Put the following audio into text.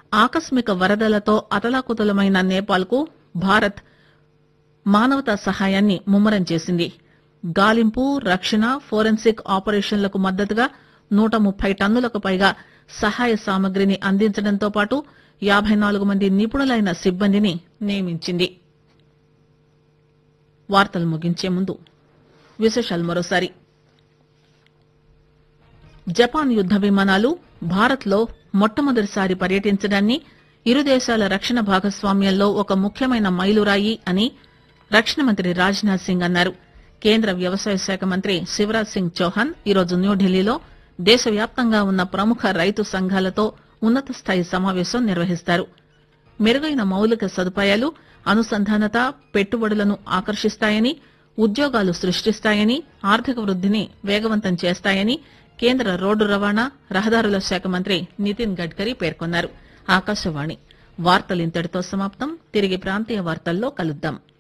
ఆకస్మిక వరదలతో అతలాకుతలమైన నేపాల్కు భారత్ మానవతా సహాయాన్ని ముమ్మరం చేసింది గాలింపు రక్షణ ఫోరెన్సిక్ ఆపరేషన్లకు మద్దతుగా నూట ముప్పై టన్నులకు పైగా సహాయ సామగ్రిని అందించడంతో పాటు యాబై నాలుగు మంది నిపుణులైన సిబ్బందిని నియమించింది వార్తలు ముగించే ముందు విశేషాలు మరోసారి జపాన్ యుద్ద విమానాలు భారత్ లో మొట్టమొదటిసారి పర్యటించడాన్ని ఇరు దేశాల రక్షణ భాగస్వామ్యంలో ఒక ముఖ్యమైన మైలురాయి అని రక్షణ మంత్రి రాజ్నాథ్ సింగ్ అన్నారు కేంద్ర వ్యవసాయ శాఖ మంత్రి శివరాజ్ సింగ్ చౌహాన్ ఈరోజు న్యూఢిల్లీలో దేశవ్యాప్తంగా ఉన్న ప్రముఖ రైతు సంఘాలతో ఉన్నత స్థాయి సమావేశం నిర్వహిస్తారు మెరుగైన మౌలిక సదుపాయాలు అనుసంధానత పెట్టుబడులను ఆకర్షిస్తాయని ఉద్యోగాలు సృష్టిస్తాయని ఆర్థిక వృద్దిని వేగవంతం చేస్తాయని కేంద్ర రోడ్డు రవాణా రహదారుల శాఖ మంత్రి నితిన్ గడ్కరీ పేర్కొన్నారు ఆకాశవాణి వార్తలు ఇంతటితో సమాప్తం తిరిగి ప్రాంతీయ వార్తల్లో కలుద్దాం